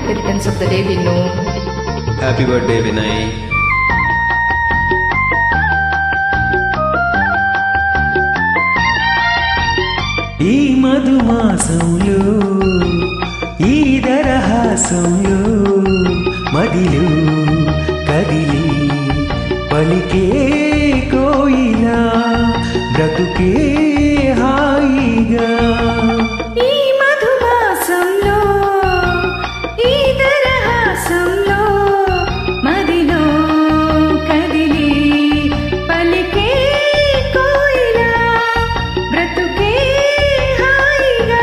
happy returns of the day, Vinnu. Happy birthday Vinay ఈ మధుమాసంలో ఈ దరహాసంలో మదిలో కదిలి పలికే కోయిలా బ్రతుకే హాయిగా ఈ మధుమాసంలో ఈ దరహాసంలో మదిలో కదిలి పలికే కోయిలా బ్రతుకే హాయిగా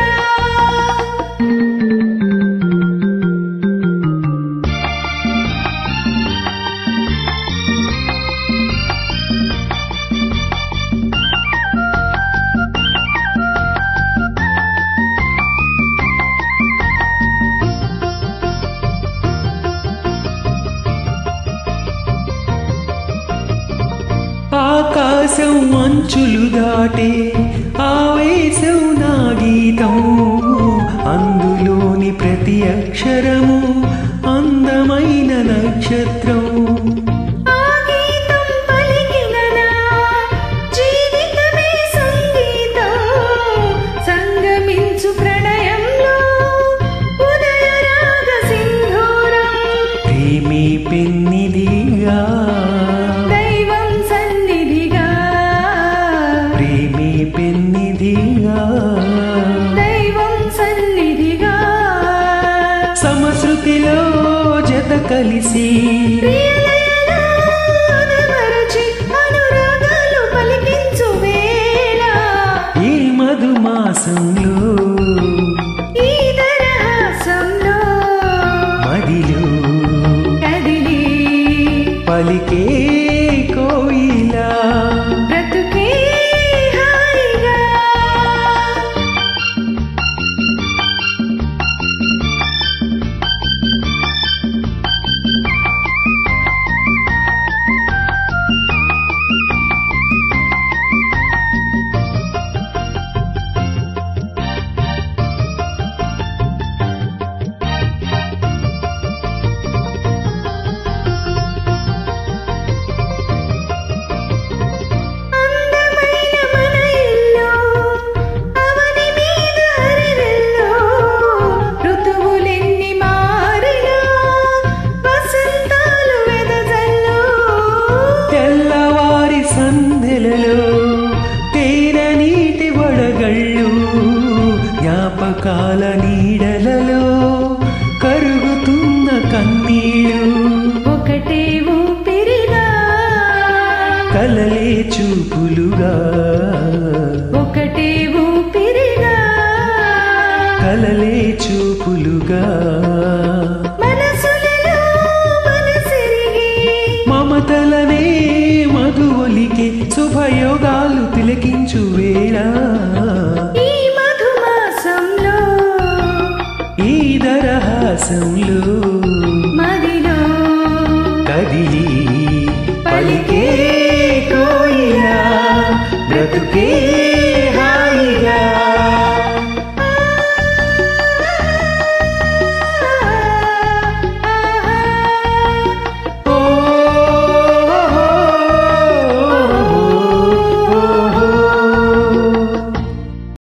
ఆకాశం అంచులు దాటే ఆవేశం నా గీతం అందులోని ప్రతి అక్షరము అందమైన నక్షత్రం ఆ గీతం పలికిన నా జీవితమే సంగీతం సంగమించు ప్రణయంలో ఉదయ రాగ సింధూరం ప్రేమి పెన్నిదిగా దైవం సన్నిధిగా ప్రేమి పెన్నిదిగా దైవం సన్నిధిగా సమశృతిలో జత కలిసి ప్రియలయలో అదమరచి అనురాగాలు పలికించు వేళ ఈ మధుమాసంలో ఈ దరహాసంలో మదిలో కదిలి పలికే కోయిలా బ్రతుకే హాయిగా అందమైన మన ఇల్లు అవని మీద హరివిల్లు ఋతువులెన్ని మారినా వసంతాలు వెదజల్లు తెల్లవారి సందెలలో తేన నీటి వడగళ్ళు జ్ఞాపకాల నీడలలో కరుగుతున్న కన్నీళ్ళు ఒకటే ఊపిరిగా కలలే చూపులుగా ఒకటే ఊపిరిగా కలలే చూపులుగా